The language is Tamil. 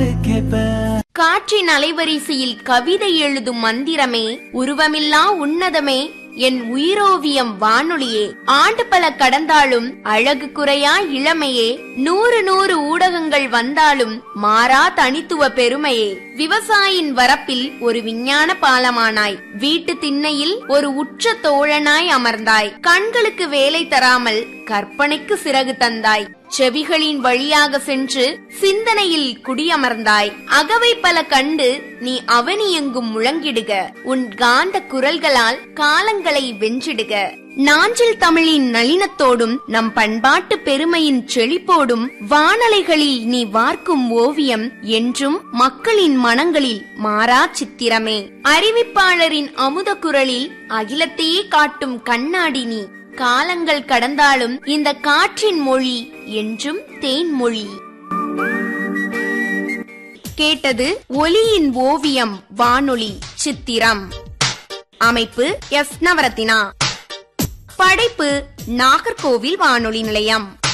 கேட்பேன் காற்றின் அலைவரிசையில் கவிதை எழுதும் மந்திரமே உருவமில்லா உன்னதமே என் உயிரோவியம் வானொலியே ஆண்டு பல கடந்தாலும் அழகு குறையா இளமையே நூறு நூறு ஊடகங்கள் வந்தாலும் மாறா தனித்துவ பெருமையே விவசாயின் வரப்பில் ஒரு விஞ்ஞான பாலமானாய் வீட்டு திண்ணையில் ஒரு உற்ற தோழனாய் அமர்ந்தாய் கண்களுக்கு வேலை தராமல் கற்பனைக்கு சிறகு தந்தாய் செவிகளின் வழியாக சென்று சிந்தனையில் குடியமர்ந்தாய் அகவை பல கண்டு நீ அவனி எங்கும் முழங்கிடுக உன் காந்த குரல்களால் காலங்களை வென்றிடுக நாஞ்சில் தமிழின் நளினத்தோடும் நம் பண்பாட்டு பெருமையின் செழிப்போடும் வானலைகளில் நீ வார்க்கும் ஓவியம் என்றும் மக்களின் மனங்களில் மாறா சித்திரமே அறிவிப்பாளரின் அமுத குரலில் அகிலத்தையே காட்டும் கண்ணாடி நீ காலங்கள் கடந்தாலும் இந்த காற்றின் மொழி என்றும் தேன்மொழி கேட்டது ஒலியின் ஓவியம் வானொலி சித்திரம் அமைப்பு எஸ் நவரத்தினா படைப்பு நாகர்கோவில் வானொலி நிலையம்